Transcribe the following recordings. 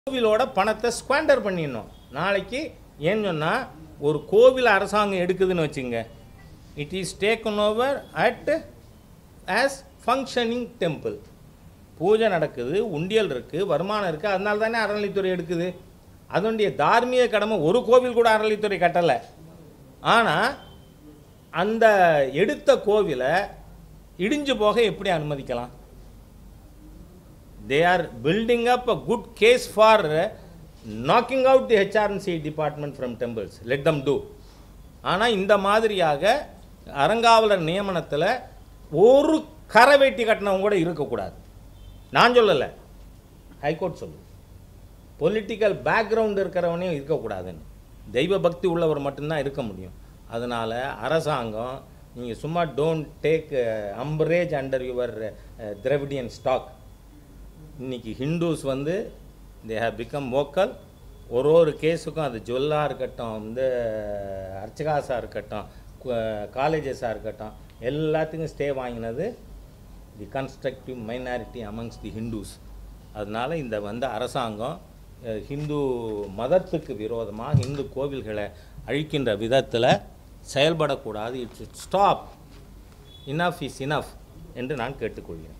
கோவிலோட பணத்தை ஸ்குவாண்டர் பண்ணிடணும் நாளைக்கு ஏன்னு சொன்னால் ஒரு கோவில் அரசாங்கம் எடுக்குதுன்னு வச்சுங்க it is taken over at as functioning temple பூஜை நடக்குது உண்டியல் இருக்குது வருமானம் இருக்குது அதனால தானே அறநிலைத்துறை எடுக்குது அதனுடைய தார்மீக கடமை ஒரு கோவில் கூட அறநிலைத்துறை கட்டலை ஆனால் அந்த எடுத்த கோவிலை இடிஞ்சு போக எப்படி அனுமதிக்கலாம் they are building up a good case for uh, knocking out the HRNC department from temples. Let them do. ஆனால் இந்த மாதிரியாக அறங்காவலர் நியமனத்தில் ஒரு கரை வெட்டி கட்டினவங்க கூட இருக்கக்கூடாது நான் சொல்லலை ஹைகோர்ட் சொல்லு பொலிட்டிக்கல் பேக்ரவுண்ட் இருக்கிறவனையும் இருக்கக்கூடாதுன்னு தெய்வ பக்தி உள்ளவர் மட்டும்தான் இருக்க முடியும் அதனால் அரசாங்கம் நீங்கள் சும்மா don't take umbrage under your Dravidian stock இன்னைக்கு ஹிந்துஸ் வந்து தே ஹேவ் பிகம் வோக்கல் ஒரு ஒரு கேஸுக்கும் அது ஜுவல்லாக இருக்கட்டும் வந்து அர்ச்சகாஸாக இருக்கட்டும் காலேஜஸாக இருக்கட்டும் எல்லாத்துக்கும் ஸ்டே வாங்கினது the constructive minority amongst the Hindus அதனால் இந்த வந்து அரசாங்கம் அஹ், ஹிந்து மதத்துக்கு விரோதமாக ஹிந்து கோவில்களை அழிக்கின்ற விதத்தில் செயல்படக்கூடாது it's stop enough is enough என்று நான் கேட்டுக்கொள்கிறேன்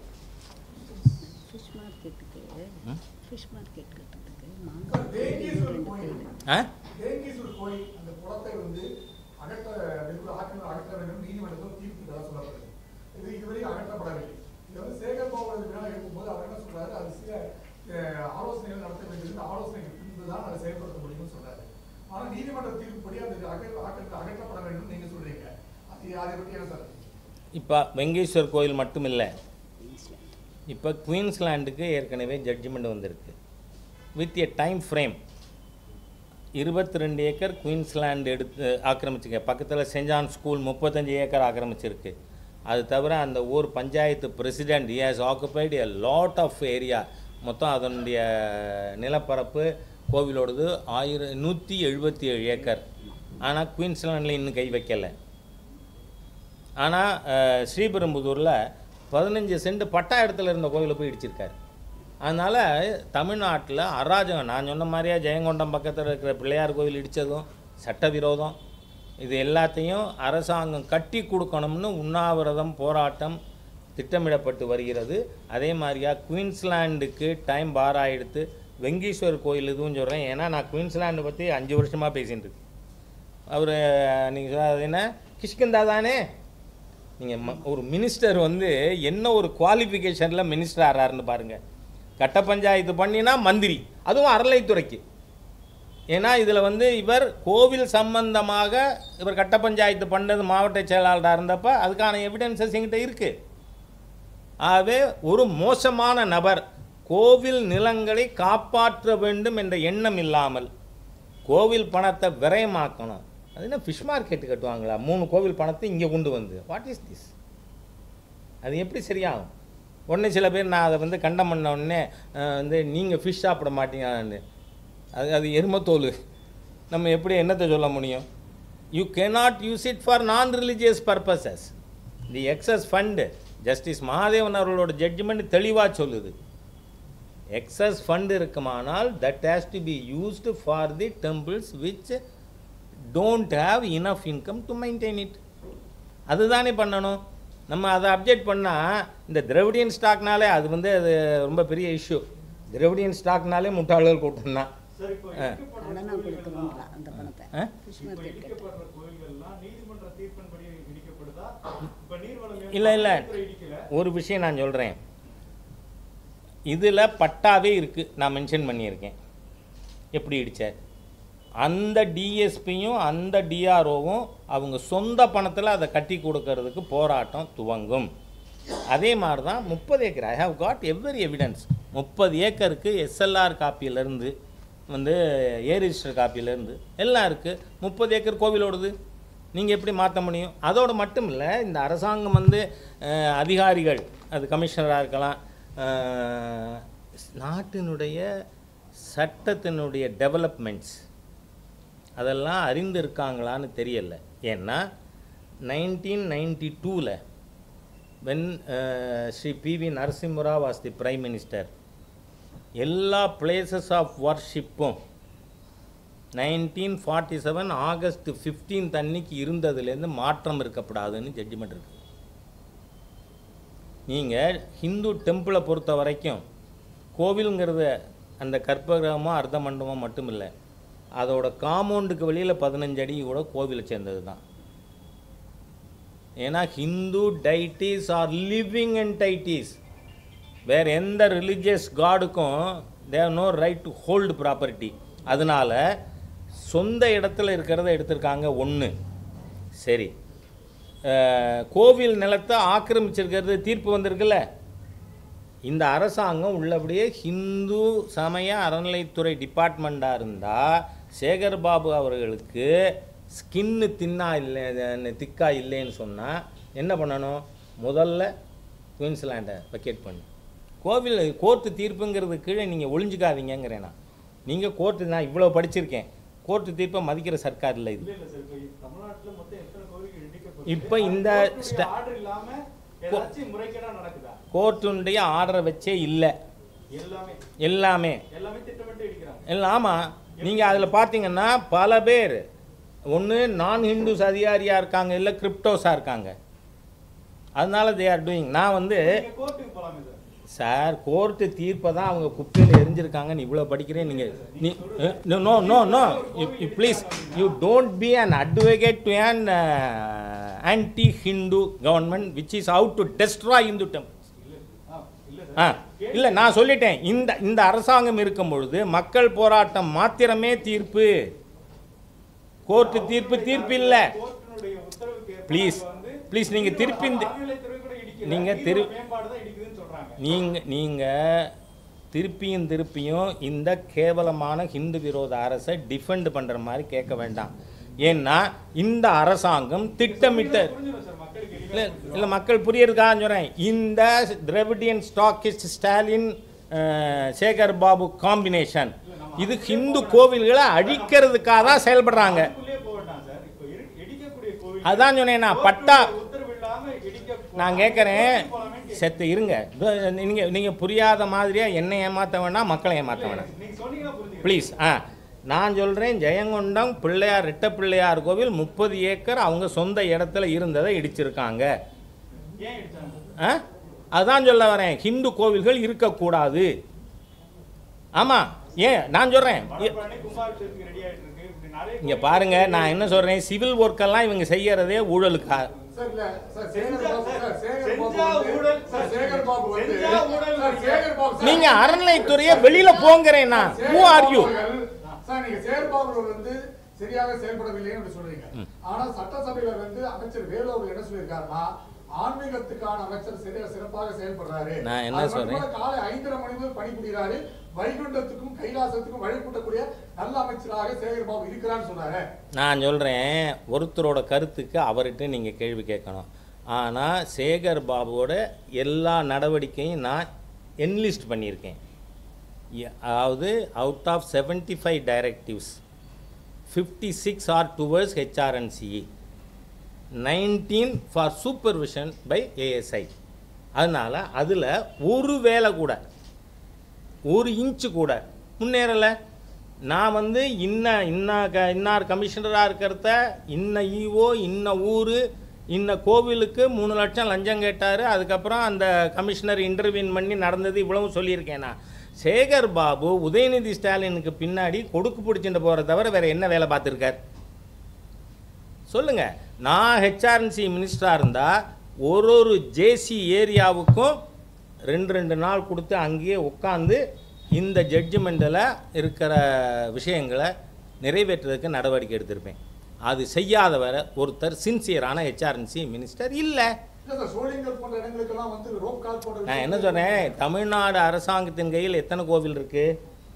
ஃபிஷ் மார்க்கெட்டுக்கு ஃபிஷ் மார்க்கெட் கட்டுறதுக்கு மாங்காய் ரெண்டு கோயில் ஆ தேங்கீஸ்வரர் கோயில் அந்த குளத்தை வந்து அகற்ற நெருப்பு ஆக்கிரமிப்பு அகற்ற வேண்டும் நீதிமன்றத்தில் தீர்ப்பு தர சொல்லப்படுது இது இதுவரை அகற்றப்படவில்லை இது வந்து சேகர் பாபு விழா எடுக்கும்போது அவர் என்ன சொல்றாரு அது சில அஹ், ஆலோசனைகள் நடத்த வேண்டியது ஆலோசனைக்கு பின்பு தான் அதை செயல்படுத்த முடியும்னு சொல்றாரு ஆனா நீதிமன்ற தீர்ப்புப்படி அது அகற்ற அகற்ற- அகற்றப்பட வேண்டும் நீங்க சொல்றீங்க அது அதை பற்றி என்ன சார் இப்போ வெங்கேஸ்வர் கோயில் மட்டும் இல்லை இப்போ குயின்ஸ்லாண்டுக்கு ஏற்கனவே ஜட்ஜ்மெண்ட் வந்திருக்கு வித் எ டைம் ஃப்ரேம் இருபத்தி ரெண்டு ஏக்கர் குயின்ஸ்லாண்ட் எடுத்து ஆக்கிரமிச்சுங்க பக்கத்தில் சென்ட் ஜான் ஸ்கூல் முப்பத்தஞ்சு ஏக்கர் ஆக்கிரமிச்சிருக்கு அது தவிர அந்த ஊர் panchayat president he has occupied a lot of area மொத்தம் அதனுடைய நிலப்பரப்பு கோவிலோடது ஆயிரம் நூற்றி எழுபத்தி ஏழு ஏக்கர் ஆனால் குயின்ஸ்லாண்டில் இன்னும் கை வைக்கலை ஆனால் ஸ்ரீபெரும்புதூரில் பதினஞ்சு சென்ட் பட்டா இடத்துல இருந்த கோவிலை போய் இடிச்சிருக்காரு அதனால் தமிழ்நாட்டில் அராஜகம் நான் சொன்ன மாதிரியா ஜெயங்கொண்டம் பக்கத்தில் இருக்கிற பிள்ளையார் கோவில் இடித்ததும் சட்டவிரோதம் இது எல்லாத்தையும் அரசாங்கம் கட்டி கொடுக்கணும்னு உண்ணாவிரதம் போராட்டம் திட்டமிடப்பட்டு வருகிறது அதே மாதிரியா குயின்ஸ்லாண்டுக்கு டைம் பார் ஆகிடுத்து வெங்கீஸ்வர் கோயில் இதுவும் சொல்கிறேன் ஏன்னா நான் குயின்ஸ்லாண்டை பற்றி அஞ்சு வருஷமாக பேசிட்டு இருக்கேன் அவர் நீங்கள் சொன்னது என்ன கிஷ்கிந்தா தானே நீங்கள் ஒரு மினிஸ்டர் வந்து என்ன ஒரு குவாலிஃபிகேஷனில் மினிஸ்டர் ஆறாருன்னு பாருங்கள் கட்ட பஞ்சாயத்து பண்ணினா மந்திரி அதுவும் அறளைத்துறைக்கு ஏன்னா இதில் வந்து இவர் கோவில் சம்பந்தமாக இவர் கட்ட பஞ்சாயத்து பண்ணது மாவட்ட செயலாளராக இருந்தப்ப அதுக்கான எவிடன்சஸ் எங்கிட்ட இருக்குது ஆகவே ஒரு மோசமான நபர் கோவில் நிலங்களை காப்பாற்ற வேண்டும் என்ற எண்ணம் இல்லாமல் கோவில் பணத்தை விரயமாக்கணும் அது என்ன ஃபிஷ் மார்க்கெட்டு கட்டுவாங்களா மூணு கோவில் பணத்தை இங்கே கொண்டு வந்து வாட் இஸ் திஸ் அது எப்படி சரியாகும் உடனே சில பேர் நான் அதை வந்து கண்டம் பண்ண உடனே அஹ், வந்து நீங்கள் ஃபிஷ் சாப்பிட மாட்டீங்கன்னு அது அது எருமத்தோல் நம்ம எப்படி என்னத்தை சொல்ல முடியும் you cannot use it for non religious purposes the excess fund Justice Mahadevan அவர்களோட ஜட்ஜ்மெண்ட் தெளிவாக சொல்லுது எக்ஸஸ் ஃபண்ட் இருக்குமானால் that has to be used for the temples which don't have enough income to maintain it அதுதானே பண்ணணும் நம்ம அதை update பண்ணால் இந்த திரவிடியன் ஸ்டாக்னாலே அது வந்து அது ரொம்ப பெரிய இஷ்யூ திரவிடியன் ஸ்டாக்னாலே முட்டாள்கள் கூட்டம் தான் சார் இப்போ ஆ. இடிக்கப்படுற கடனா கொடுக்கணுங்களா அந்த பணத்தை ஆ? ஃபிஷ் இப்போ மார்க்கெட் கட்ட இடிக்கப்படுற கோயில்கள்லாம் நீதிமன்ற தீர்ப்பின்படி இடிக்கப்படுதா இப்ப நீர்வளம் இல்லை இல்லை துறை இடிக்கல ஒரு விஷயம் நான் சொல்கிறேன் இதில் பட்டாவே இருக்குது நான் மென்ஷன் பண்ணியிருக்கேன் எப்படி இடிச்சார் அந்த டிஎஸ்பியும் அந்த டிஆர்ஓவும் அவங்க சொந்த பணத்தில் அதை கட்டி கொடுக்கறதுக்கு போராட்டம் துவங்கும் அதே மாதிரி தான் முப்பது acre I have got every evidence முப்பது ஏக்கருக்கு எஸ்எல்ஆர் காப்பியிலேருந்து வந்து ஏ ரிஜிஸ்டர் காப்பியிலேருந்து எல்லாம் இருக்குது முப்பது ஏக்கர் கோவிலோடது நீங்கள் எப்படி மாற்ற முடியும் அதோடு மட்டும் இல்லை இந்த அரசாங்கம் வந்து அஹ், அதிகாரிகள் அது கமிஷனராக இருக்கலாம் அஹ், நாட்டினுடைய சட்டத்தினுடைய டெவலப்மெண்ட்ஸ் அதெல்லாம் அறிந்திருக்காங்களான்னு தெரியல ஏன்னா நைன்டீன் நைன்டி டூவில் when Shri P V Narasimharao was the prime minister எல்லா பிளேசஸ் ஆஃப் வர்ஷிப்பும் nineteen forty seven August fifteenth அன்னைக்கு இருந்ததுலேருந்து மாற்றம் இருக்கப்படாதுன்னு ஜட்ஜ்மெண்ட் இருக்குது நீங்கள் ஹிந்து டெம்பிளை பொறுத்த வரைக்கும் கோவிலுங்கிறத அந்த கற்பகிரகமோ அர்த்த மண்டபமோ மட்டும் இல்லை அதோட காம்பவுண்டுக்கு வெளியில் பதினஞ்சு அடி கூட கோவிலை சேர்ந்தது தான் ஏன்னா Hindu deities are living deities வேறு எந்த ரிலீஜியஸ் காடுக்கும் they've no right to hold property அதனால சொந்த இடத்துல இருக்கிறத எடுத்திருக்காங்க ஒன்று சரி அஹ், கோவில் நிலத்தை ஆக்கிரமிச்சிருக்கிறது தீர்ப்பு வந்திருக்குல்ல இந்த அரசாங்கம் உள்ளபடியே ஹிந்து சமய அறநிலைத்துறை டிபார்ட்மெண்ட்டாக இருந்தால் சேகர் பாபு அவர்களுக்கு ஸ்கின்னு தின்னா இல்லை திக்கா இல்லைன்னு சொன்னால் என்ன பண்ணணும் முதல்ல குயின்ஸ்லாண்டை வெக்கேட் பண்ணு கோவில் கோர்ட்டு தீர்ப்புங்கிறது கீழே நீங்கள் ஒளிஞ்சுக்காதீங்கங்கிறேன் நான் நீங்கள் கோர்ட்டு நான் இவ்வளோ படிச்சிருக்கேன் கோர்ட்டு தீர்ப்பை மதிக்கிற சர்க்கார் இல்லை இது இல்ல இல்ல சார் இப்ப தமிழ்நாட்டுல மொத்தம் எத்தனை கோவில்கள் இடிக்கப்பட்டு இப்ப இந்த ஸ்ட- ஆர்டர் இல்லாம ஏதாச்சும் முறைகேடா நடக்குதா கோர்ட்டுடைய ஆர்டரை வச்சே இல்லை எல்லாமே எல்லாமே எல்லாமே திட்டமிட்டு இடிக்கிறாங்க இல்லை ஆமாம் நீங்கள் அதில் பார்த்தீங்கன்னா பல பேர் ஒன்று நான் ஹிந்துஸ் அதிகாரியாக இருக்காங்க இல்லை கிரிப்டோஸாக இருக்காங்க அதனால தே ஆர் டூயிங் நான் வந்து நீங்க கோர்ட்டுக்கு போலாமே சார் சார் கோர்ட்டு தீர்ப்பை தான் அவங்க குப்பையில் எரிஞ்சிருக்காங்கன்னு இவ்வளோ படிக்கிறேன் நீங்கள் நீ no no no please you don't be an advocate to an anti Hindu government which is out to destroy Hindu temple ஆ, இல்ல ஆ சார் இல்லை நான் சொல்லிட்டேன் இந்த இந்த அரசாங்கம் இருக்கும் பொழுது மக்கள் போராட்டம் மாத்திரமே தீர்ப்பு கோர்ட்டு தீர்ப்பு தீர்ப்பு இல்லை கோர்ட்டினுடைய உத்தரவுக்கு ஏற்ப Please, நாங்க வந்து please நீங்க நீதிமன்ற திருப்பி இந்த- அறநிலைத்துறை கூட இடிக்கல. நீங்க நீதிமன்ற திரு- மேம்பாடு தான் இடிக்குதுன்னு சொல்றாங்க நீங்கள் நீங்கள் திருப்பியும் திருப்பியும் இந்த கேவலமான ஹிந்து விரோத அரசை டிஃபெண்ட் பண்ணுற மாதிரி கேட்க வேண்டாம் ஏன்னா இந்த அரசாங்கம் திட்டமிட்ட புரிஞ்சிடும் சார் மக்களுக்கு இல்லை எளிமையா இல்லை மக்கள் புரியறதுக்காக சொல்கிறேன் இந்த Dravidian stockist Stalin ah, Sekar Babu combination இது ஹிந்து கோவில்களை அழிக்கிறதுக்காக தான் செயல்படுறாங்க அதுக்குள்ளே போக வேண்டாம் சார் இப்போ இரு- இடிக்கக்கூடிய கோவில் அதான் சொன்னேன் நான் பட்டா உத்தரவு இல்லாம இடிக்க நான் கேட்குறேன் கோர்ட்டுக்கு போலாமேன்னு கேட்கிறேன். செத்து இருங்க நீங்கள் நீங்கள் புரியாத மாதிரியாக என்னை ஏமாற்ற வேண்டாம் மக்களை ஏமாற்ற வேண்டாம் நீங்க சொன்னீங்கன்னா புரிஞ்சுக்கிறேன் ப்ளீஸ் ஆ நான் சொல்கிறேன் ஜெயங்கொண்டம் பிள்ளையார் ரெட்ட பிள்ளையார் கோவில் முப்பது ஏக்கர் அவங்க சொந்த இடத்துல இருந்ததை இடிச்சிருக்காங்க ஏன் இடிச்சாங்க ஆ அதான் சொல்ல வரேன் ஹிந்து கோவில்கள் இருக்கக்கூடாது ஆமாம் ஏன் நான் சொல்கிறேன் வடபழனி கும்பாபிஷேகத்துக்கு ரெடி ஆயிட்டு இருக்கு இப்படி நிறைய இங்கே பாருங்க நான் என்ன சொல்கிறேன் சிவில் ஒர்க்கெல்லாம் இவங்க செய்யறதே ஊழலுக்கா சார் இல்ல சார் சேகர் செஞ்சா- பாபு சார் சேகர் பாபு செஞ்சா வந்து- ஊழல் சார் சேகர் பாபு வந்து செஞ்சா ஊழல் சார் சேகர் பாபு சார் நீங்கள் அறநிலைத்துறையை வெளியில் போங்கிறேன் நான் ஹூ ஆர் யூ அவர்கள், சார் நீங்க செயற்பாடு வந்து சரியாக செயல்படவில்லை என்று சொல்றீங்க ஆனா சட்டசபையில வந்து அமைச்சர் வேலு அவர் என்ன சொல்லியிருக்காருன்னா ஆன்மீகத்துக்கான அமைச்சர் சரியா சிறப்பாக செயல்படுறாரு நான் என்ன அது சொல்றேன்? மட்டுமல்ல, காலை ஐந்தரை மணி முதல் பணிபுரிகிறாரு வைகுண்டத்துக்கும் கைலாசத்துக்கும் வழிபட்டக்கூடிய நல்ல அமைச்சராக சேகர் பாபு இருக்கிறான்னு சொன்னாரு நான் சொல்கிறேன் ஒருத்தரோட கருத்துக்கு அவர்கிட்ட நீங்கள் கேள்வி கேட்கணும் ஆனால் சேகர் பாபுவோட எல்லா நடவடிக்கையும் நான் என்லிஸ்ட் பண்ணியிருக்கேன் எ- அதாவது out of seventy five directives fifty six are towards HR and CE nineteen for supervision by ASI அதனால் அதில் ஒரு வேலை கூட ஒரு இன்ச்சு கூட முன்னேறலை நான் வந்து இன்ன இன்ன க இன்னார் கமிஷனராக இருக்கிறத இன்ன ஈஓ இன்ன ஊர் இன்ன கோவிலுக்கு மூணு லட்சம் லஞ்சம் கேட்டார் அதுக்கப்புறம் அந்த கமிஷனர் இன்டர்வியூன் பண்ணி நடந்தது இவ்வளவும் சொல்லியிருக்கேன் நான் சேகர் பாபு உதயநிதி ஸ்டாலினுக்கு பின்னாடி கொடுக்கு பிடிச்சிட்டு போகிற தவிர வேறு என்ன வேலை பார்த்துருக்கார் சொல்லுங்க நான் ஹெச்ஆர்என்சி மினிஸ்டராக இருந்தால் ஒரு ஒரு ஜேசி ஏரியாவுக்கும் ரெண்டு ரெண்டு நாள் கொடுத்து அங்கேயே உட்காந்து இந்த ஜட்ஜ்மெண்ட்டில் இருக்கிற விஷயங்களை நிறைவேற்றுறதுக்கு நடவடிக்கை எடுத்திருப்பேன் அது செய்யாதவரை ஒருத்தர் சின்சியரான ஹெச்ஆர்என்சி மினிஸ்டர் இல்லை இல்ல சார் சோழிங்கர் போன்ற இடங்களுக்கெல்லாம் வந்து ரோப் கால் போட்ட நான் என்ன சொல்கிறேன் தமிழ்நாடு அரசாங்கத்தின் கையில் எத்தனை கோவில் இருக்குது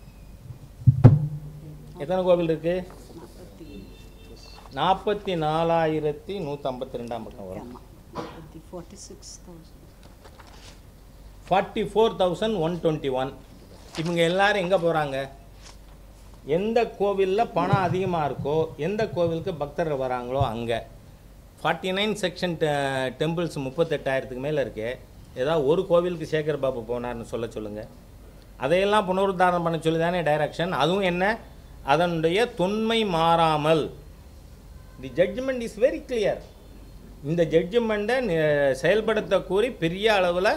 எத்தனை கோவில் இருக்குது நாற்பத்தி நாற்பத்தி நாலாயிரத்தி நூற்றி ஐம்பத்தி ரெண்டாம் பக்கம் வரும் ஆமாம் நாற்பத்தி forty six thousand forty four thousand one twenty one இவங்க எல்லாரும் எங்கே போகிறாங்க எந்த கோவிலில் பணம் அதிகமாக இருக்கோ எந்த கோவிலுக்கு பக்தர்கள் வராங்களோ அங்கே ஃபார்ட்டி நைன் செக்ஷன் டெம்பிள்ஸ் முப்பத்தெட்டாயிரத்துக்கு மேலே இருக்கு ஏதாவது ஒரு கோவிலுக்கு சேகர் பாபு போனார்னு சொல்ல சொல்லுங்கள் அதையெல்லாம் புனருத்தாரணம் பண்ண சொல்லி தானே டைரக்ஷன் அதுவும் என்ன அதனுடைய தொன்மை மாறாமல் the judgment is very clear இந்த ஜட்ஜ்மெண்ட்டை செயல்படுத்த கூறி பெரிய அளவில்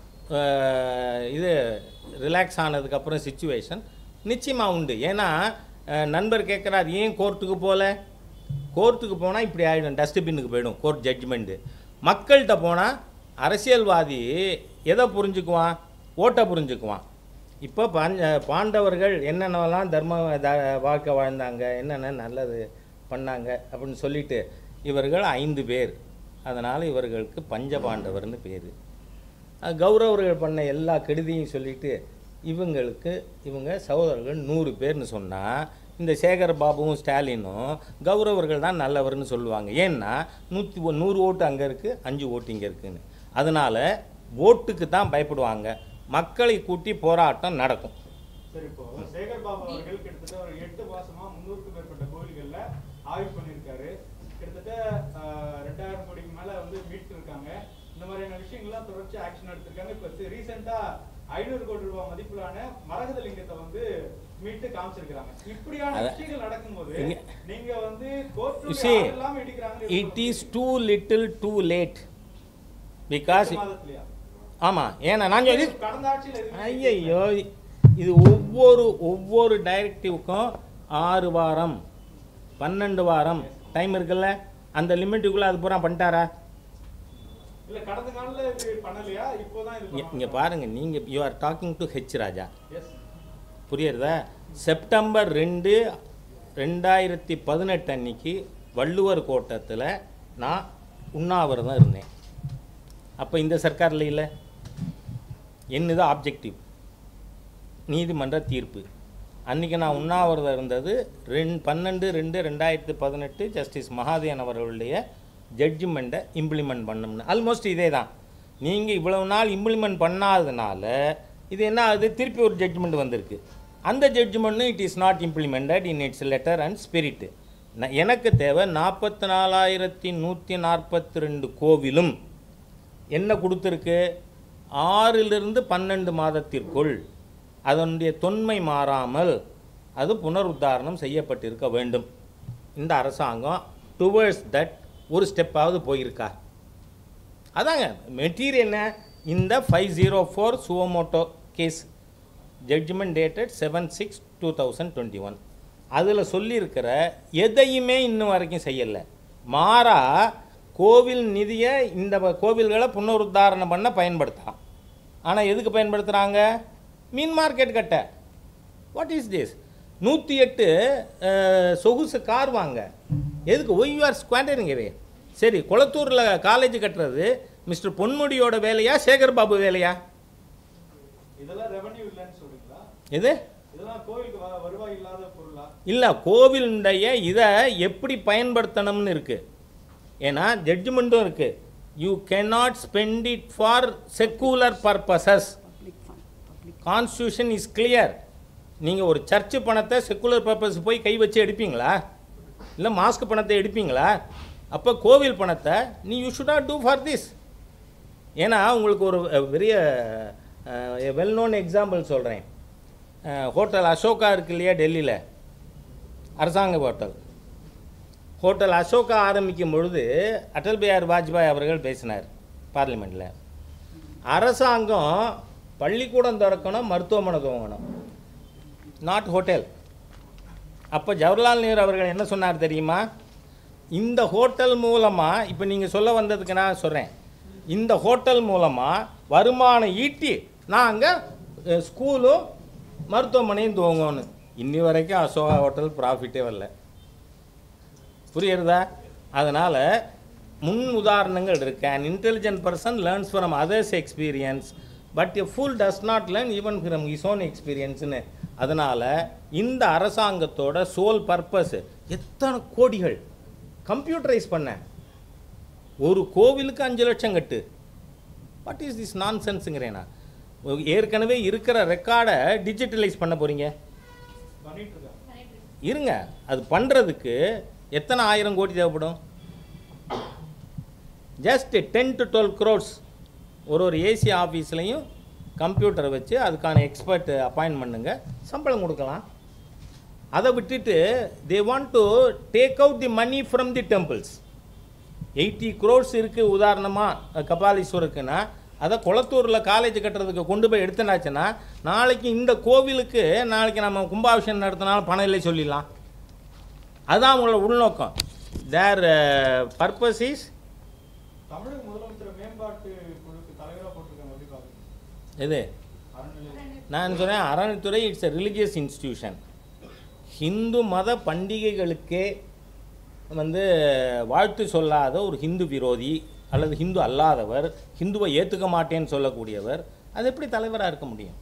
இது ரிலாக்ஸ் ஆனதுக்கப்புறம் சுச்சுவேஷன் நிச்சயமாக உண்டு ஏன்னா அஹ், நண்பர் கேட்குறாரு ஏன் கோர்ட்டுக்கு போகல கோர்ட்டுக்கு போனால் இப்படி ஆகிடும் டஸ்ட்பின்னுக்கு போயிடும் கோர்ட் ஜட்ஜ்மெண்ட்டு மக்கள்கிட்ட போனால் அரசியல்வாதி எதை புரிஞ்சுக்குவான் ஓட்டை புரிஞ்சுக்குவான் இப்போ பாஞ்ச பாண்டவர்கள் என்னென்னலாம் தர்ம த வாழ்க்கை வாழ்ந்தாங்க என்னென்ன நல்லது பண்ணாங்க அப்படின்னு சொல்லிட்டு இவர்கள் ஐந்து பேர் அதனால் இவர்களுக்கு பஞ்ச பாண்டவர்னு பேர் கௌரவர்கள் பண்ண எல்லா கெடுதியும் சொல்லிட்டு இவங்களுக்கு இவங்க சகோதரர்கள் நூறு பேர்னு சொன்னால் இந்த சேகர் பாபுவும் ஸ்டாலினும் கௌரவர்கள் தான் நல்லவர்னு சொல்லுவாங்க ஏன்னா நூற்றி நூறு ஓட்டு அங்கே இருக்குது அஞ்சு ஓட்டு இங்கே இருக்குன்னு அதனால் ஓட்டுக்கு தான் பயப்படுவாங்க மக்களை கூட்டி போராட்டம் நடக்கும் சரி இப்போ சேகர் பாபு அவர்கள் கிட்டத்தட்ட ஒரு எட்டு மாசமா முன்னூறுக்கும் மேற்பட்ட கோயில்கள்ல ஆய்வு பண்ணியிருக்காரு கிட்டத்தட்ட ஆஹ், ரெண்டாயிரம் கோடிக்கு மேல வந்து மீட்டு இருக்காங்க இந்த மாதிரியான விஷயங்கள்லாம் தொடர்ச்சி ஆக்ஷன் எடுத்திருக்காங்க இப்போ ரீசெண்டா ஐநூறு கோடி ரூபாய் மதிப்பிலான மரகத லிங்கத்தை வந்து மீட்டு காமிச்சிருக்காங்க இப்படியான அத- விஷயங்கள் நடக்கும்போது இங்க- நீங்க வந்து You கோர்ட் see, எல்லாம் இடிக்கிறாங்க it is too little too late because மாதத்துலயா ஆமாம் ஏன்னா நான் சொல்லி கடந்த ஆட்சியில் எதுவுமே ஐயையோ இது ஒவ்வொரு ஒவ்வொரு டைரக்டிவ்க்கும் ஆறு வாரம் பன்னெண்டு வாரம் டைம் இருக்குல்ல அந்த லிமிட்டுக்குள்ளே அது பூரா பண்ணிட்டாரா இல்ல கடந்த காலத்துல இது பண்ணலையா இப்போதான் இது இங்கே பாருங்கள் நீங்கள் you are talking to H Raja S புரியுறதா செப்டம்பர் ரெண்டு ரெண்டாயிரத்தி பதினெட்டு அன்னைக்கு வள்ளுவர் கோட்டத்தில் நான் உண்ணாவிரதம் இருந்தேன் அப்போ இந்த சர்க்காரில் இல்லை என்னது ஆப்ஜெக்டிவ் நீதிமன்ற தீர்ப்பு அன்றைக்கி நான் உண்ணாவிரதம் இருந்தது ரெண் பன்னெண்டு ரெண்டு ரெண்டாயிரத்தி பதினெட்டு ஜஸ்டிஸ் மகாதேவன் அவர்களுடைய ஜட்ஜ்மெண்ட்டை இம்ப்ளிமெண்ட் பண்ணணும்னு ஆல்மோஸ்ட் இதே தான் நீங்கள் இவ்வளவு நாள் இம்ப்ளிமெண்ட் பண்ணாததுனால இது என்ன ஆகுது திருப்பி ஒரு ஜட்ஜ்மெண்ட் வந்திருக்கு அந்த ஜட்ஜ்மெண்ட்டும் it is not implemented in its letter and spirit எனக்கு தேவை நாற்பத்தி நாலாயிரத்தி நூற்றி நாற்பத்தி ரெண்டு கோவிலும் என்ன கொடுத்துருக்கு ஆறிலிருந்து பன்னெண்டு மாதத்திற்குள் அதனுடைய தொன்மை மாறாமல் அது புனருத்தாரணம் செய்யப்பட்டிருக்க வேண்டும் இந்த அரசாங்கம் டுவர்ட்ஸ் தட் ஒரு ஸ்டெப்பாவது போயிருக்கா அதாங்க மெட்டீரியல் என்ன இந்த five zero four suo motu case judgment dated seven six two thousand twenty one அதில் சொல்லியிருக்கிற எதையுமே இன்னும் வரைக்கும் செய்யலை மாறா கோவில் நிதியை இந்த வ- கோவில்களை புனருத்தாரணம் பண்ண பயன்படுத்தலாம் ஆனால் எதுக்கு பயன்படுத்துகிறாங்க மீன் மார்க்கெட் கட்ட வாட் இஸ் திஸ் நூற்றி எட்டு அஹ், சொகுசு கார் வாங்க எதுக்கு ஒய் ஆர் ஸ்குவாண்டரிங்கவே சரி குளத்தூரில் காலேஜ் கட்டுறது மிஸ்டர் பொன்முடியோட வேலையா சேகர் பாபு வேலையா இதெல்லாம் ரெவன்யூ இல்லைன்னு சொல்றீங்களா இது இதெல்லாம் கோயிலுக்கு வ- வருவாய் இல்லாத பொருளா இல்லை கோவிலுடைய இதை எப்படி பயன்படுத்தணும்னு இருக்குது ஏன்னா ஜட்ஜ்மெண்ட்டும் இருக்குது you cannot spend it for secular purposes public fund public constitution is clear நீங்கள் ஒரு சர்ச்சு பணத்தை செக்குலர் பர்பஸ் போய் கை வச்சு எடுப்பீங்களா இல்லை மாஸ்க் பணத்தை எடுப்பீங்களா அப்போ கோவில் பணத்தை நீ you should not do for this ஏன்னா உங்களுக்கு ஒரு அஹ், பெரிய வெல் நோன் எக்ஸாம்பிள் சொல்கிறேன் ஹோட்டல் அசோகா இருக்கு இல்லையா டெல்லியில் அரசாங்க ஹோட்டல் ஹோட்டல் அசோகா ஆரம்பிக்கும் பொழுது அடல் பிஹாரி வாஜ்பாய் அவர்கள் பேசினார் பார்லிமெண்ட்டில் அரசாங்கம் பள்ளிக்கூடம் திறக்கணும் மருத்துவமனை துவங்கணும் நாட் ஹோட்டல் அப்போ ஜவஹர்லால் நேரு அவர்கள் என்ன சொன்னார் தெரியுமா இந்த ஹோட்டல் மூலமாக இப்போ நீங்கள் சொல்ல வந்ததுக்கு நான் சொல்கிறேன் இந்த ஹோட்டல் மூலமாக வருமானம் ஈட்டி நாங்கள் ஸ்கூலும் மருத்துவமனையும் துவங்கணும் இன்னி வரைக்கும் அசோகா ஹோட்டல் ப்ராஃபிட்டே வரல புரியுறதா அதனால் முன் உதாரணங்கள் இருக்கு an intelligent person learns from others experience but a fool does not learn even from his own experienceன்னு அதனால் இந்த அரசாங்கத்தோட சோல் பர்பஸ் எத்தனை கோடிகள் கம்ப்யூட்டரைஸ் பண்ண ஒரு கோவிலுக்கு அஞ்சு லட்சம் கட்டு வாட் இஸ் திஸ் நான் சென்ஸுங்கிறேனா ஏற்கனவே இருக்கிற ரெக்கார்டை டிஜிட்டலைஸ் பண்ண போகிறீங்க பண்ணிட்டு இருக்காங்க இருங்க அது பண்ணுறதுக்கு எத்தனை ஆயிரம் கோடி தேவைப்படும் just ten to twelve crores ஒரு ஒரு ஏசி ஆஃபீஸ்லையும் கம்ப்யூட்டரை வச்சு அதுக்கான எக்ஸ்பர்ட் அப்பாயின்ட் பண்ணுங்க சம்பளம் கொடுக்கலாம் அதை விட்டுட்டு they want to take out the money from the temples eighty crores இருக்குது உதாரணமாக கபாலீஸ்வருக்குன்னா அதை குளத்தூரில் காலேஜ் கட்டுறதுக்கு கொண்டு போய் எடுத்துனாச்சுன்னா நாளைக்கு இந்த கோவிலுக்கு நாளைக்கு நம்ம கும்பாபிஷேகம் நடத்தினாலும் பணம் இல்லை சொல்லிடலாம் அதுதான் அவங்களோட உள்நோக்கம் தேர் பர்பஸ் இஸ் தமிழக முதலமைச்சர் மேம்பாட்டு குழுக்கு தலைவரா போட்டிருக்காங்க எப்படி பாக்குறீங்க எது அறநிலை நான் சொன்னேன் அறநிலைத்துறை it's a religious institution Hindu மத பண்டிகைகளுக்கே வந்து வாழ்த்து சொல்லாத ஒரு ஹிந்து விரோதி அல்லது ஹிந்து அல்லாதவர் ஹிந்துவை ஏற்றுக்க மாட்டேன்னு சொல்லக்கூடியவர் அது எப்படி தலைவராக இருக்க முடியும்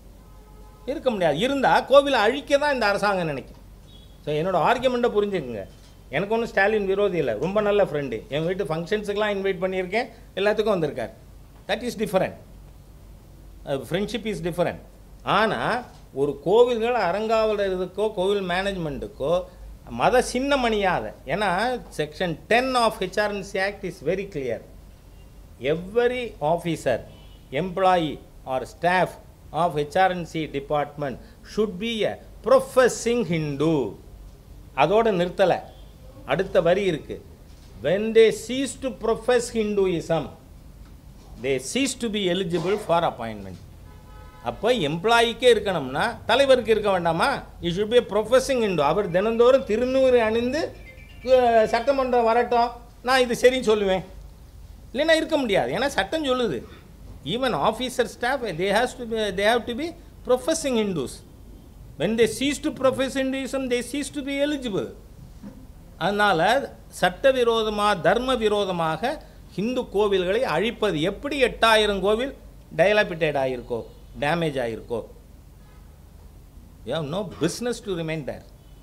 இருக்க முடியாது இருந்தால் கோவிலை அழிக்க தான் இந்த அரசாங்கம் நினைக்கும் ஸோ என்னோட ஆர்கியூமெண்ட்டை புரிஞ்சுக்குங்க எனக்கு ஒன்றும் ஸ்டாலின் விரோதி இல்லை ரொம்ப நல்ல ஃப்ரெண்டு என் வீட்டு ஃபங்க்ஷன்ஸுக்கெலாம் இன்வைட் பண்ணியிருக்கேன் எல்லாத்துக்கும் வந்திருக்கார் that is different friendship is different ஆனால் ஒரு கோவில்கள் அறங்காவலருக்கோ கோவில் மேனேஜ்மெண்ட்டுக்கோ மத சின்னமணியாத ஏன்னா section ten of HRNC act is very clear every officer employee or staff of HRNC department should be a professing Hindu அதோட நிறுத்தலை அடுத்த வரி இருக்கு when they cease to profess hinduism they cease to be eligible for appointment அப்போ எம்ப்ளாயிக்கே இருக்கணும்னா தலைவருக்கு இருக்க வேண்டாமா he should be professing Hindu அவர் தினந்தோறும் திருநூறு அணிந்து அஹ், சட்டமன்றம் வரட்டும் நான் இது சரின்னு சொல்லுவேன் இல்லைன்னா இருக்க முடியாது ஏன்னா சட்டம் சொல்லுது even officer staff they has to they have to be professing Hindus when they cease to profess Hinduism, they cease to be eligible. அதனால் சட்டவிரோதமாக தர்ம விரோதமாக ஹிந்து கோவில்களை அழிப்பது எப்படி எட்டாயிரம் கோவில் டயலாபிட்டேட் ஆகிருக்கோ டேமேஜ் ஆகிருக்கோ you have no business to remain there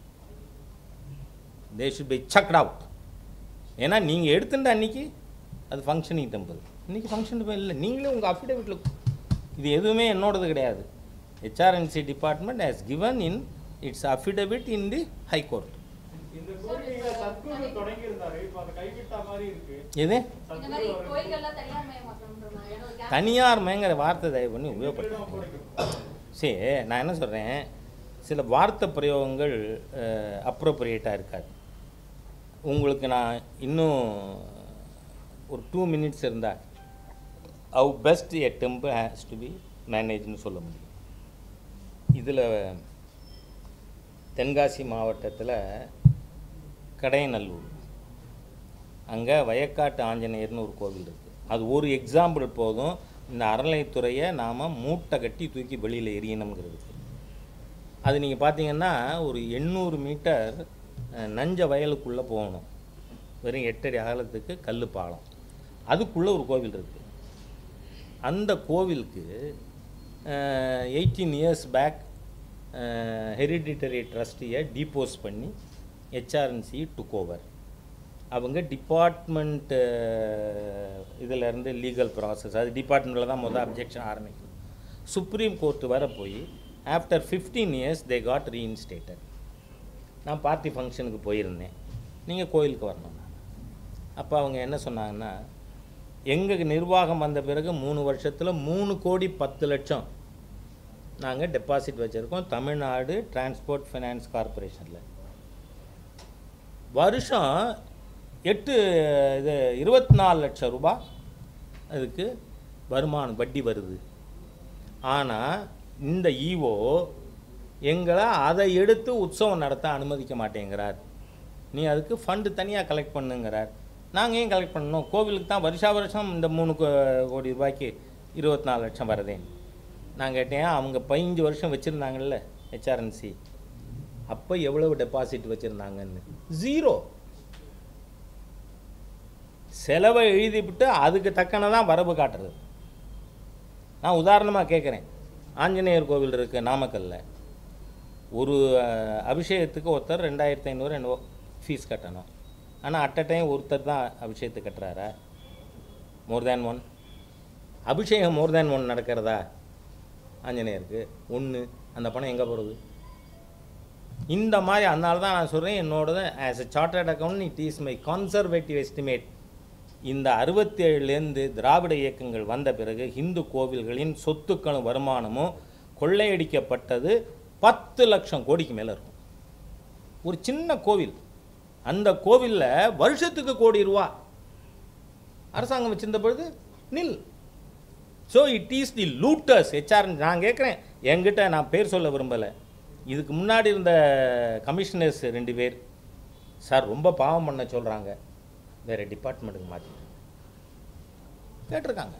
they should be sucked out ஏன்னா நீங்கள் எடுத்துட்ட அன்னைக்கு அது ஃபங்க்ஷனிங் டெம்பிள் இன்னைக்கு ஃபங்க்ஷன் டெம்பிள் இல்லை நீங்களே உங்கள் அஃபிடவிட்டில் இது எதுவுமே என்னோடது கிடையாது HRNC department has given in its affidavit in the high court இந்த கோரிக்கையை சத்குரு தொடங்கி இருந்தாரு இப்போ அதை கைவிட்ட மாதிரி இருக்கு எது இந்த மாதிரி கோயில்கள்லாம் தனியார் மயமாக்கணுன்ற மாதிரி ஏன்னா ஒரு gap தனியார் மயங்கிற வார்த்தை தயவு பண்ணி உபயோகப்படுத்துங்க சரி நான் என்ன சொல்கிறேன் சில வார்த்தை பிரயோகங்கள் அப்ரோப்ரியேட்டாக இருக்காது உங்களுக்கு நான் இன்னும் ஒரு டூ மினிட்ஸ் இருந்தால் how best a temple has to be மேனேஜ்னு சொல்ல முடியும் இதில் தென்காசி மாவட்டத்தில் கடையநல்லூர் அங்கே வயக்காட்டு ஆஞ்சநேயர்னு ஒரு கோவில் இருக்குது அது ஒரு எக்ஸாம்பிள் போதும் இந்த அறநிலைத்துறையை நாம் மூட்டை கட்டி தூக்கி வெளியில் எரியணுங்கிறதுக்கு அது நீங்கள் பார்த்தீங்கன்னா ஒரு எண்ணூறு மீட்டர் அஹ், நஞ்ச வயலுக்குள்ளே போகணும் வெறும் எட்டடி அகலத்துக்கு கல் பாலம் அதுக்குள்ளே ஒரு கோவில் இருக்குது அந்த கோவிலுக்கு எயிட்டீன் இயர்ஸ் பேக் ஹெரிடிட்டரி ட்ரஸ்டியை டீபோஸ் பண்ணி ஹெச்ஆர்என்சி டுக் ஓவர் அவங்க டிபார்ட்மெண்ட் இதிலேருந்து லீகல் ப்ராசஸ் அது டிபார்ட்மெண்ட்டில் தான் முதல் அப்ஜெக்ஷன் ஆரம்பிக்கும் சுப்ரீம் கோர்ட் வர போய் after fifteen years they got reinstated நான் பார்ட்டி ஃபங்க்ஷனுக்கு போயிருந்தேன் நீங்கள் கோயிலுக்கு வரணும் அப்போ அவங்க என்ன சொன்னாங்கன்னா எங்கள் நிர்வாகம் வந்த பிறகு மூணு வருஷத்தில் மூணு கோடி பத்து லட்சம் நாங்கள் டெபாசிட் வச்சுருக்கோம் தமிழ்நாடு டிரான்ஸ்போர்ட் ஃபைனான்ஸ் கார்ப்பரேஷனில் வருஷம் எட்டு இது இருபத்தி நாலு லட்சம் ரூபாய் அதுக்கு வருமானம் வட்டி வருது ஆனால் இந்த ஈவோ எங்களை அதை எடுத்து உற்சவம் நடத்த அனுமதிக்க மாட்டேங்கிறார் நீ அதுக்கு ஃபண்டு தனியாக கலெக்ட் பண்ணுங்கிறார் நாங்கள் ஏன் கலெக்ட் பண்ணணும் கோவிலுக்கு தான் வருஷா வருஷம் இந்த மூணு கோ- கோடி ரூபாய்க்கு இருபத்தி நாலு லட்சம் வருதே நான் கேட்டேன் அவங்க பதினஞ்சு வருஷம் வச்சுருந்தாங்கல்ல ஹெச்ஆர்என்சி அப்போ எவ்வளவு டெபாசிட் வச்சுருந்தாங்கன்னு ஜீரோ செலவை எழுதிவிட்டு அதுக்கு தக்கனதான் வரவு காட்டுறது நான் உதாரணமாக கேட்குறேன் ஆஞ்சநேயர் கோவில் இருக்குது நாமக்கல்ல ஒரு அஹ், அபிஷேகத்துக்கு ஒருத்தர் ரெண்டாயிரத்தி ஐநூறு என்னவோ ஃபீஸ் கட்டணும் ஆனால் அட் அ டைம் ஒருத்தர் தான் அபிஷேகத்துக்கு கட்டுறாரா மோர் தேன் ஒன் அபிஷேகம் மோர் தேன் ஒன் நடக்கிறதா ஆஞ்சநேயருக்கு ஒன்று அந்த பணம் எங்கே போகிறது இந்த மாதிரி அதனால தான் நான் சொல்கிறேன் என்னோடது as a chartered account it is my conservative estimate இந்த அறுபத்தி ஏழுலேருந்து திராவிட இயக்கங்கள் வந்த பிறகு இந்து கோவில்களின் சொத்துக்களும் வருமானமும் கொள்ளையடிக்கப்பட்டது பத்து லட்சம் கோடிக்கு மேலே இருக்கும் ஒரு சின்ன கோவில் அந்த கோவிலில் வருஷத்துக்கு கோடி ரூபா அரசாங்கம் வச்சிருந்த பொழுது nil so it is the looters HR நான் கேட்குறேன் என்கிட்ட நான் பேர் சொல்ல விரும்பலை இதுக்கு முன்னாடி இருந்த கமிஷனர்ஸ் ரெண்டு பேர் சார் ரொம்ப பாவம் பண்ண சொல்கிறாங்க வேறு டிபார்ட்மெண்ட்டுக்கு மாற்றி கேட்டிருக்காங்க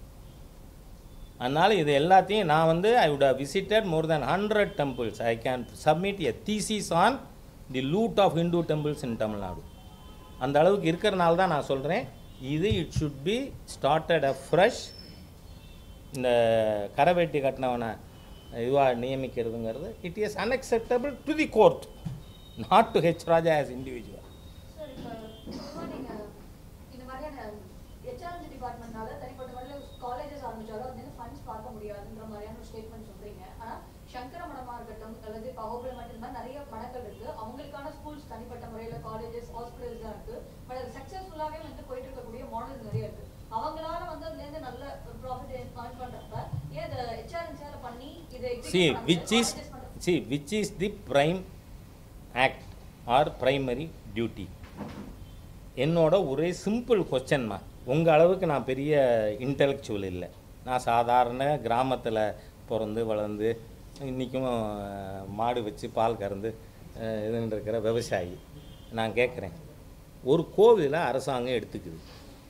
அதனால் இது எல்லாத்தையும் நான் வந்து I would have visited more than hundred temples I can submit a thesis on the loot of Hindu temples in Tamil Nadu அந்த அளவுக்கு இருக்கிறனால தான் நான் சொல்கிறேன் இது it should be started afresh இந்த கரவேட்டி கட்டினவனை இதுவாக நியமிக்கிறதுங்கிறது it is unacceptable to the court not to H Raja as individual sir இப்போ பொதுவா நீங்க இந்த மாதிரியான ஹெச்ஆர்என்சி டிபார்ட்மெண்ட்னால தனிப்பட்ட முறையில் காலேஜஸ் ஆரம்பிச்சாலும் வந்து ஃபண்ட்ஸ் பார்க்க முடியாதுன்ற மாதிரியான ஒரு ஸ்டேட்மெண்ட் சொல்றீங்க ஆனா சங்கர மடமா இருக்கட்டும் அல்லது இப்போ அகோபிரமட் இந்த மாதிரி நிறைய மடங்கள் இருக்கு அவங்களுக்கான ஸ்கூல்ஸ் தனிப்பட்ட முறையில் காலேஜஸ் ஹாஸ்பிட்டல்ஸ் தான் இருக்கு பட் அது சக்ஸஸ்ஃபுல்லாகவே வந்து போயிட்டு இருக்கக்கூடிய மாடல்ஸ் நிறைய இருக்கு அவங்களால வந்து அதுலேருந்து நல்ல ப்ராஃபிட் ஏர்ன் பண்றப்ப ஏன் இதை ஹெச்ஆர்என்சியால பண்ணி இதை see which is see which is the prime act or primary duty என்னோட ஒரே சிம்பிள் கொஸ்டின்மா உங்கள் அளவுக்கு நான் பெரிய இன்டெலெக்சுவல் இல்லை நான் சாதாரண கிராமத்தில் பிறந்து வளர்ந்து இன்றைக்கும் மாடு வச்சு பால் கறந்து அஹ், இதுன்னு இருக்கிற விவசாயி நான் கேட்குறேன் ஒரு கோவிலை அரசாங்கம் எடுத்துக்குது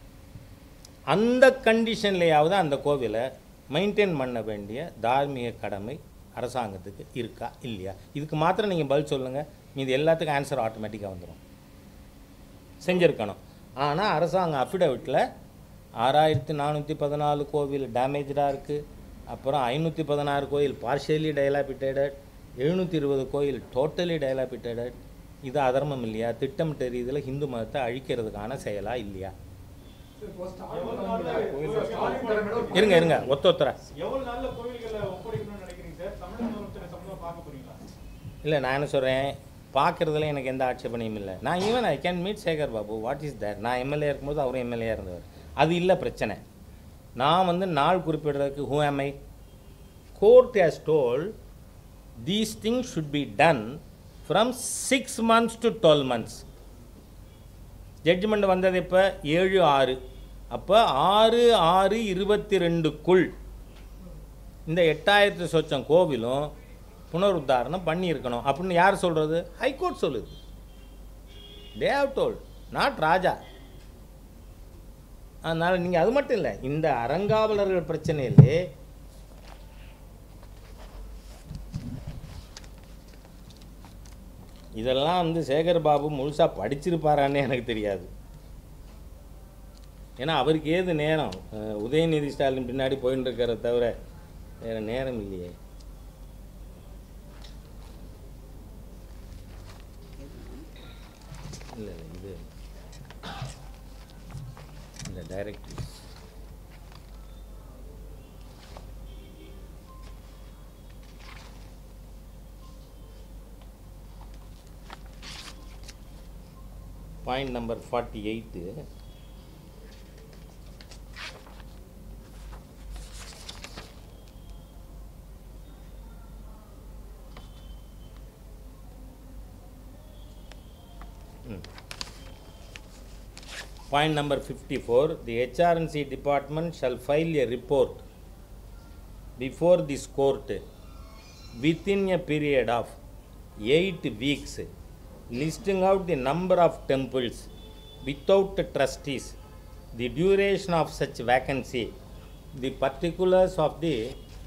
அந்த கண்டிஷன்லையாவது அந்த கோவிலை மெயின்டைன் பண்ண வேண்டிய தார்மீக கடமை அரசாங்கத்துக்கு இருக்கா இல்லையா இதுக்கு மாத்திரம் நீங்கள் பதில் சொல்லுங்கள் மீது எல்லாத்துக்கும் ஆன்சர் ஆட்டோமேட்டிக்காக வந்துடும் செஞ்சுருக்கணும் ஆனால் அரசாங்கம் அஃபிடவிட்டில் ஆறாயிரத்தி நானூற்றி பதினாலு கோவில் டேமேஜாக இருக்குது அப்புறம் ஐநூற்றி பதினாறு கோயில் பார்ஷியலி டைலாபிட்டேடட் எழுநூற்றி இருபது கோயில் டோட்டலி டைலாபிட்டேடட் இது அதர்மம் இல்லையா திட்டமிட்ட ரீதியில் ஹிந்து மதத்தை அழிக்கிறதுக்கான செயலா இல்லையா சார், இப்போ ஸ்டாலின் தலைமையில- ஸ்டாலின் தலைமையில இருங்க இருங்க ஒத்த ஒத்தர எவ்வளவு நாள்ல கோவில்களை ஒப்படைக்கணும்னு நினைக்கிறீங்க சார் தமிழக முதலமைச்சரை சம்பந்தமா பார்க்க போறீங்களா இல்லை நான் என்ன சொல்கிறேன் பார்க்குறதுல எனக்கு எந்த ஆட்சேபனையும் இல்லை நான் even I can meet Sekar Babu what is that நான் எம்எல்ஏ இருக்கும்போது அவரும் எம்எல்ஏ இருந்தவர் அது இல்லை பிரச்சனை நான் வந்து நாள் குறிப்பிடுறதுக்கு who am I court has told these things should be done from six months to twelve months judgment வந்தது இப்போ ஏழு ஆறு அப்போ ஆறு ஆறு இருபத்தி ரெண்டுக்குள் இந்த எட்டாயிரத்து சொச்சம் கோவிலும் புனருத்தாரணம் பண்ணியிருக்கணும் அப்படின்னு யார் சொல்கிறது ஹைகோர்ட் சொல்லுது they have told not Raja அதனால் நீங்கள் அது மட்டும் இல்லை இந்த அறங்காவலர்கள் பிரச்சனையிலே இதெல்லாம் வந்து சேகர் பாபு முழுசாக படிச்சிருப்பாரான்னு எனக்கு தெரியாது ஏன்னா அவருக்கு ஏது நேரம் அஹ், உதயநிதி ஸ்டாலின் பின்னாடி போயின்னு இருக்கிறத தவிர வேறு நேரம் இல்லையே இல்லை இல்லை இது இந்த directive point number forty eight Point number 54, the HRNC department shall file a report before this court within a period of eight weeks, listing out the number of temples without trustees, the duration of such vacancy, the particulars of the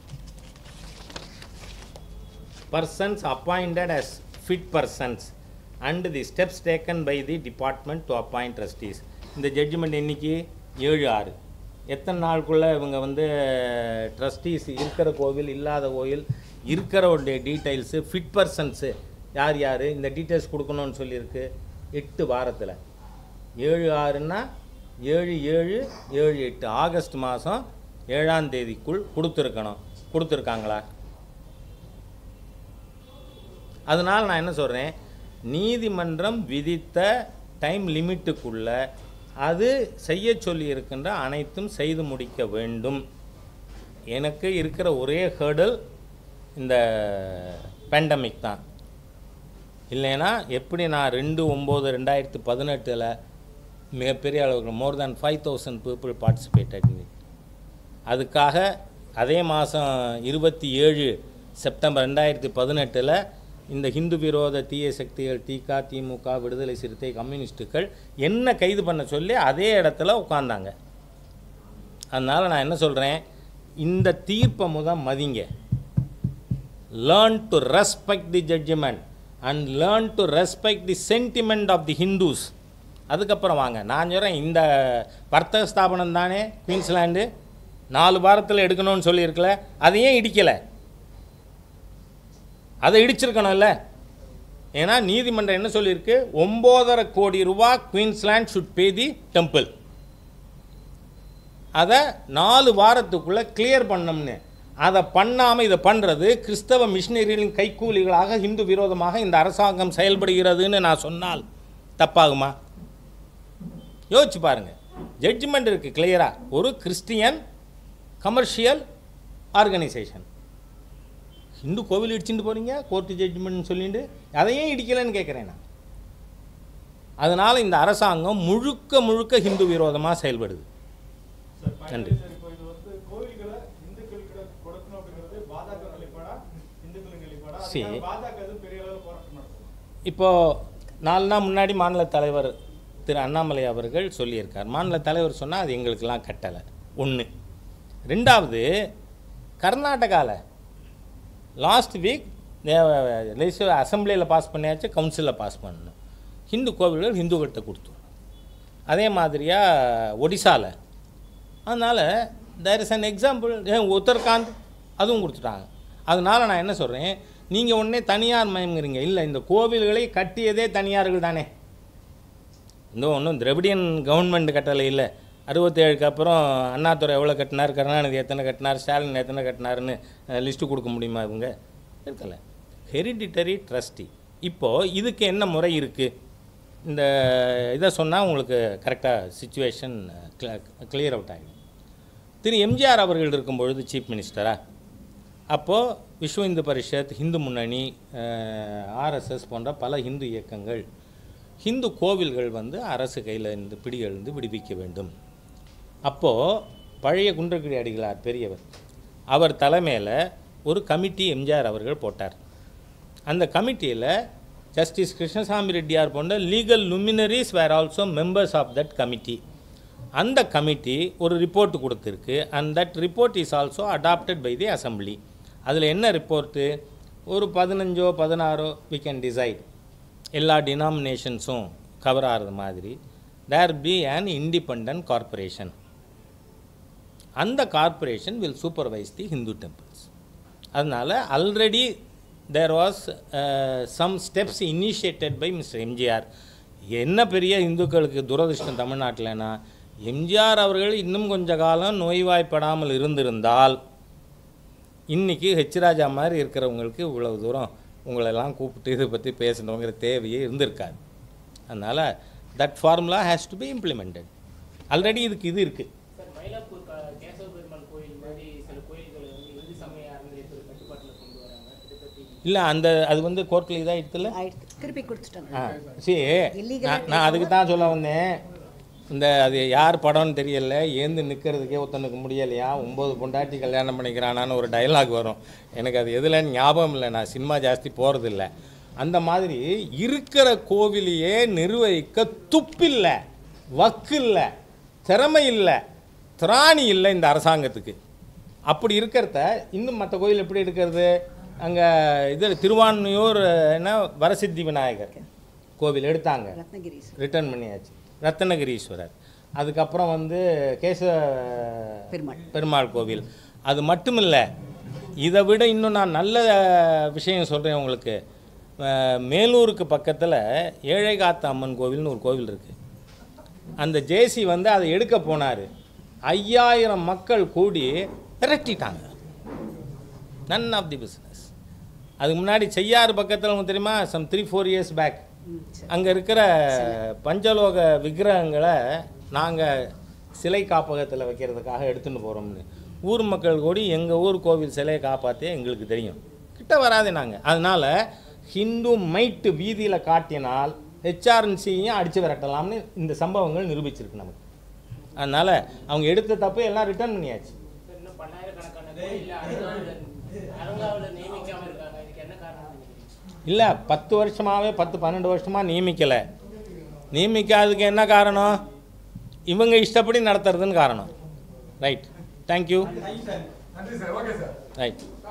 persons appointed as fit persons and the steps taken by the department to appoint trustees இந்த judgment இன்னைக்கு ஏழு ஆறு எத்தனை நாளுக்குள்ளே இவங்க வந்து trustees இருக்கிற கோவில் இல்லாத கோவில் இருக்கிறவருடைய டீட்டெயில்ஸு ஃபிட் பர்சன்ஸு யார் யார் இந்த டீட்டெயில்ஸ் கொடுக்கணும்னு சொல்லியிருக்கு எட்டு வாரத்தில் ஏழு ஆறுன்னா ஏழு ஏழு ஏழு எட்டு ஆகஸ்ட் மாதம் ஏழாம் தேதிக்குள் கொடுத்துருக்கணும் கொடுத்துருக்காங்களா அதனால் நான் என்ன சொல்கிறேன் நீதிமன்றம் விதித்த டைம் லிமிட்டுக்குள்ள அது செய்ய சொல்லி இருக்கின்ற அனைத்தும் செய்து முடிக்க வேண்டும் எனக்கு இருக்கிற ஒரே ஹேர்டல் இந்த பேண்டமிக் தான் இல்லைன்னா எப்படி நான் ரெண்டு ஒம்பது ரெண்டாயிரத்து பதினெட்டில் மிகப்பெரிய அளவுக்கு more than five thousand people participated அதுக்காக அதே மாதம் இருபத்தி ஏழு செப்டம்பர் ரெண்டாயிரத்தி பதினெட்டில் இந்த ஹிந்து விரோத தீய சக்திகள் திக திமுக விடுதலை சிறுத்தை கம்யூனிஸ்ட்டுகள் என்ன கைது பண்ண சொல்லி அதே இடத்துல உட்காந்தாங்க அதனால் நான் என்ன சொல்கிறேன் இந்த தீர்ப்பை முத மதிங்க learn to respect the judgment and learn to respect the sentiment of the Hindus அதுக்கப்புறம் வாங்க நான் சொல்கிறேன் இந்த வர்த்தக ஸ்தாபனம் தானே குயின்ஸ்லாண்டு நாலு வாரத்தில் எடுக்கணும்னு சொல்லியிருக்கல அதை ஏன் இடிக்கலை அதை இடிச்சிருக்கணும்ல ஏன்னா நீதிமன்றம் என்ன சொல்லியிருக்கு ஒம்போதரை கோடி ரூபா Queensland should pay the temple அதை நாலு வாரத்துக்குள்ளே கிளியர் பண்ணோம்னு அதை பண்ணாமல் இதை பண்ணுறது கிறிஸ்தவ மிஷினரிகளின் கைக்கூலிகளாக இந்து விரோதமாக இந்த அரசாங்கம் செயல்படுகிறதுன்னு நான் சொன்னால் தப்பாகுமா யோசிச்சு பாருங்கள் ஜட்ஜ்மெண்ட் இருக்குது கிளியராக ஒரு கிறிஸ்டியன் கமர்ஷியல் ஆர்கனைசேஷன் ஹிந்து கோவில் இடிச்சுட்டு போகிறீங்க கோர்ட்டு ஜட்ஜ்மெண்ட்னு சொல்லிட்டு அதையே இடிக்கலைன்னு கேட்குறேன் நான் அதனால் இந்த அரசாங்கம் முழுக்க முழுக்க ஹிந்து விரோதமாக செயல்படுது சார், நன்றி. சார், இப்போ இது வந்து கோவில்களை இந்துக்களுக்கு கொடுக்கணும் அப்படிங்கிறது பாஜக நிலைப்பாடா இந்துக்களின் நிலைப்பாடா சரி. அதுக்காக பாஜக எதுவும் பெரிய அளவில் போராட்டம் நடத்தும் இப்போது நாலு நாள் முன்னாடி மாநில தலைவர் திரு அண்ணாமலை அவர்கள் சொல்லியிருக்கார் மாநில தலைவர் சொன்னால் அது எங்களுக்கெல்லாம் கட்டலை ஒன்று ரெண்டாவது கர்நாடகாவில் லாஸ்ட் வீக் லெஜிஸ்லேட்டிவ் அசம்பிளியில் பாஸ் பண்ணியாச்சு கவுன்சிலில் பாஸ் பண்ணணும் ஹிந்து கோவில்கள் ஹிந்துக்கள்கிட்ட கொடுத்துரும் அதே மாதிரியாக ஒடிசாவில் அதனால் there is an example Uttarakhand அதுவும் கொடுத்துட்டாங்க அதனால் நான் என்ன சொல்கிறேன் நீங்கள் உடனே தனியார் மயங்குறீங்க இல்லை இந்த கோவில்களை கட்டியதே தனியார்கள் தானே இந்த ஒன்றும் திரவிடியன் கவர்மெண்ட் கட்டளை இல்லை அறுபத்தேழுக்கு அப்புறம் அண்ணாதுரை எவ்வளோ கட்டினார் கருணாநிதி எத்தனை கட்டினார் ஸ்டாலின் எத்தனை கட்டினாருன்னு லிஸ்ட்டு கொடுக்க முடியுமா இவங்க இருக்கல ஹெரிடிட்டரி ட்ரஸ்டி இப்போது இதுக்கு என்ன முறை இருக்குது இந்த இதை சொன்னால் உங்களுக்கு கரெக்டாக சுச்சுவேஷன் கிளியர் அவுட் ஆகிடும் திரு எம்ஜிஆர் அவர்கள் இருக்கும் பொழுது சீஃப் மினிஸ்டரா அப்போது விஸ்வ இந்து பரிஷத் ஹிந்து முன்னணி ஆர்எஸ்எஸ் போன்ற பல ஹிந்து இயக்கங்கள் ஹிந்து கோவில்கள் வந்து அரசு கையில் இருந்து பிடியிலிருந்து விடுவிக்க வேண்டும் அப்போது பழைய குன்றக்குடி அடிகளார் பெரியவர் அவர் தலைமையில் ஒரு கமிட்டி எம்ஜிஆர் அவர்கள் போட்டார் அந்த கமிட்டியில் ஜஸ்டிஸ் கிருஷ்ணசாமி ரெட்டியார் போன்ற legal luminaries were also members of that committee அந்த கமிட்டி ஒரு ரிப்போர்ட் கொடுத்துருக்கு and that report is also adopted by the assembly அதில் என்ன ரிப்போர்ட்டு ஒரு பதினஞ்சோ பதினாறோ வி கேன் டிசைட் எல்லா டினாமினேஷன்ஸும் கவர் ஆகிறது மாதிரி there be an independent corporation அந்த corporation will supervise the Hindu temples அதனால் already there was some steps initiated by mister MGR என்ன பெரிய இந்துக்களுக்கு துரதிர்ஷ்டம் தமிழ்நாட்டில்னா எம்ஜிஆர் அவர்கள் இன்னும் கொஞ்ச காலம் நோய்வாய்ப்படாமல் இருந்திருந்தால் இன்றைக்கி ஹெச் ராஜா மாதிரி இருக்கிறவங்களுக்கு இவ்வளவு தூரம் உங்களெல்லாம் கூப்பிட்டு இதை பற்றி பேசணுங்கிற தேவையே இருந்திருக்காது அதனால் that formula has to be implemented already இதுக்கு இது இருக்குது சார் மயிலாப்பூர் க- கேசவ பெருமாள் கோயில் மாதிரி சில கோயில்களை வந்து இந்து சமய அறநிலையத்துறை கட்டுப்பாட்டில் கொண்டு வராங்க இதை பற்றி இல்லை அந்த அது வந்து கோர்ட்டில் இதாகிடுதுல ஆயிடுத்து திருப்பி கொடுத்துட்டாங்க ஆ சரி Illegal நான் நான் அதுக்கு தான் சொல்ல வந்தேன் இந்த அது யார் படம்னு தெரியல ஏந்து நிற்கிறதுக்கே ஒருத்தனுக்கு முடியலையா ஒம்பது பொண்டாட்டி கல்யாணம் பண்ணிக்கிறானான்னு ஒரு டயலாக் வரும் எனக்கு அது எதுலன்னு ஞாபகம் இல்லை நான் சினிமா ஜாஸ்தி போகிறதில்ல அந்த மாதிரி இருக்கிற கோவிலையே நிர்வகிக்க துப்பில்லை வக்கு இல்லை திறமை இல்லை திராணி இல்லை இந்த அரசாங்கத்துக்கு அப்படி இருக்கிறத இன்னும் மற்ற கோயில் எப்படி இருக்கிறது அங்கே இது திருவான்மையூர் என்ன வரசித்தி விநாயகர் கோவில் எடுத்தாங்க ரத்னகிரி ரிட்டர்ன் பண்ணியாச்சு ரத்னகிரீஸ்வரர் அதுக்கப்புறம் வந்து கேச பெருமாள். பெருமாள் கோவில் அது மட்டும் இல்லை இதை விட இன்னும் நான் நல்ல விஷயம் சொல்கிறேன் உங்களுக்கு அஹ், மேலூருக்கு பக்கத்தில் ஏழைகாத்த அம்மன் கோவில்னு ஒரு கோவில் இருக்குது அந்த ஜேசி வந்து அதை எடுக்க போனார் ஐயாயிரம் மக்கள் கூடி விரட்டிட்டாங்க நன் ஆஃப் தி பிஸ்னஸ் அதுக்கு முன்னாடி செய்யாறு பக்கத்தில் உங்களுக்கு தெரியுமா some three four years back ம், சரி. அங்கே இருக்கிற பஞ்சலோக விக்கிரகங்களை நாங்கள் சிலை காப்பகத்தில் வைக்கிறதுக்காக எடுத்துன்னு போகிறோம்னு ஊர் மக்கள் கூடி எங்கள் ஊர் கோவில் சிலையை காப்பாற்றே எங்களுக்கு தெரியும் கிட்ட வராதே நாங்கள் அதனால் ஹிந்து மைட்டு வீதியில் காட்டினால் ஹெச்ஆர்என்சியும் அடித்து விரட்டலாம்னு இந்த சம்பவங்கள் நிரூபிச்சிருக்கு நமக்கு அதனால் அவங்க எடுத்த தப்பு எல்லாம் ரிட்டர்ன் பண்ணியாச்சு சார், இன்னும் பல்லாயிரக்கணக்கான கோயில்ல அறங்காவலர் அறங்காவலர் நியமிக்காம இருக்காங்க இதுக்கு என்ன காரணம் நினைக்கிறீங்க இல்லை பத்து வருஷமாகவே பத்து பன்னெண்டு வருஷமாக நியமிக்கலை நியமிக்காததுக்கு என்ன காரணம் இவங்க இஷ்டப்படி நடத்துறதுன்னு காரணம் ரைட் தேங்க்யூ நன்றி சார் ஓகே சார் ரைட்